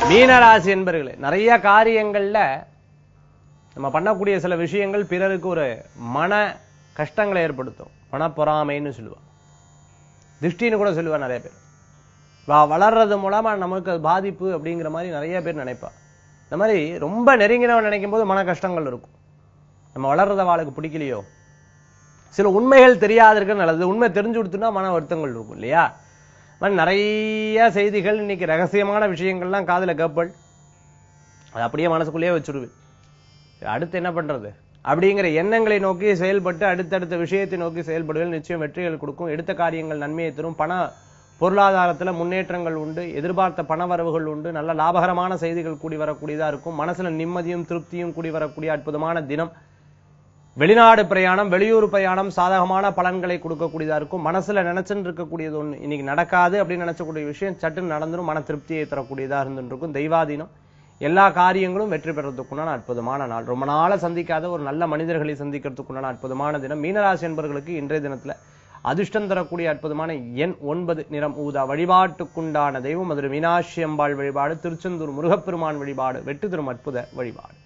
மீனராசி என்பர்களே நிறைய காரியங்கள்ல நம்ம பண்ணக்கூடிய சில விஷயங்கள் பிறருக்கு ஒரு மன கஷ்டங்களை ஏற்படுத்தும் மனப்பொறாமைன்னு சொல்லுவா திருஷ்டின்னு கூட சொல்லுவா நிறைய பேர் வா வளர்றது மூலமா நமக்கு அது பாதிப்பு அப்படிங்கிற மாதிரி நிறைய பேர் நினைப்பா இந்த மாதிரி ரொம்ப நெருங்கினவன் நினைக்கும் போது மன கஷ்டங்கள் இருக்கும் நம்ம வளர்றத வாளுக்கு பிடிக்கலையோ சில உண்மைகள் தெரியாத இருக்க நல்லது உண்மை தெரிஞ்சு கொடுத்துனா மன வருத்தங்கள் இருக்கும் இல்லையா இந்த மாதிரி நிறைய செய்திகள் இன்னைக்கு ரகசியமான விஷயங்கள்லாம் காதுல கேப்பல் அது அப்படியே மனசுக்குள்ளேயே வச்சுடுவேன் அடுத்து என்ன பண்றது அப்படிங்கிற எண்ணங்களை நோக்கி செயல்பட்டு அடுத்தடுத்த விஷயத்தை நோக்கி செயல்படுவதில் நிச்சயம் வெற்றிகள் கொடுக்கும் எடுத்த காரியங்கள் நன்மையை தரும் பண பொருளாதாரத்துல முன்னேற்றங்கள் உண்டு எதிர்பார்த்த பண வரவுகள் உண்டு நல்ல லாபகரமான செய்திகள் கூடி வரக்கூடியதா இருக்கும் மனசுல நிம்மதியும் திருப்தியும் கூடி வரக்கூடிய அற்புதமான தினம் வெளிநாடு பிரயாணம் வெளியூர் பிரயாணம் சாதகமான பலன்களை கொடுக்கக்கூடியதா இருக்கும் மனசுல நினைச்சுட்டு இருக்கக்கூடியது ஒண்ணு இன்னைக்கு நடக்காது அப்படின்னு நினைச்சக்கூடிய விஷயம் சட்டுன்னு நடந்துரும் மன திருப்தியை தரக்கூடியதா இருந்துட்டு இருக்கும் தெய்வாதீனம் எல்லா காரியங்களும் வெற்றி பெறறதுக்குண்டான அற்புதமான நாள் ரொம்ப நாளா சந்திக்காத ஒரு நல்ல மனிதர்களை சந்திக்கிறதுக்குண்டான அற்புதமான தினம் மீனராசி என்பவர்களுக்கு இன்றைய தினத்துல அதிர்ஷ்டம் தரக்கூடிய அற்புதமான எண் ஒன்பது நிறம் ஊதா வழிபாட்டுக்குண்டான தெய்வம் மதுரை மீனாட்சி அம்பாள் வழிபாடு திருச்செந்தூர் முருகப்பெருமான் வழிபாடு வெற்றி தரும் அற்புத வழிபாடு